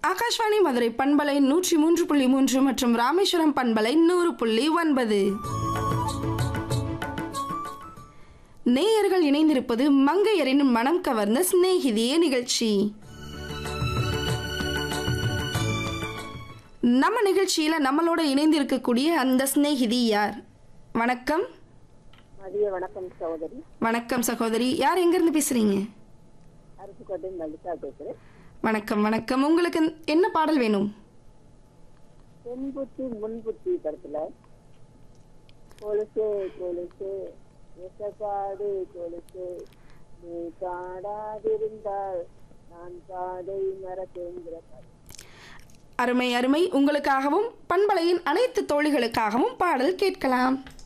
ஆகாஷ்வாணி மதுரை பண்பலை நூற்றி மூன்று புள்ளி மூன்று மற்றும் ராமேஸ்வரம் பண்பலை நூறு புள்ளி ஒன்பது நேயர்கள் இணைந்திருப்பது மங்கையரின் மனம் கவர்ந்த சிநேகிதியே நிகழ்ச்சி நம்ம நிகழ்ச்சியில நம்மளோட இணைந்திருக்கக்கூடிய அந்த சிநேகிதி யார் வணக்கம் மதிய வணக்கம் சகோதரி வணக்கம் சகோதரி யார் எங்கிருந்து பேசுறீங்க அருப்புக்கோட்டை மல்லிகா பேசுறேன் வணக்கம் வணக்கம் உங்களுக்கு என்ன பாடல் வேணும் பெண்புத்தி முன்புத்தி படத்துல கொலுசு கொலுசு எசப்பாடு கொலுசு நீ காடாதிருந்தால் நான் பாதை மறப்பேங்கிற பாடல். அருமை அருமை உங்களுக்காகவும் பண்பலையின் அனைத்து தோழிகளுக்காகவும் பாடல் கேட்கலாம்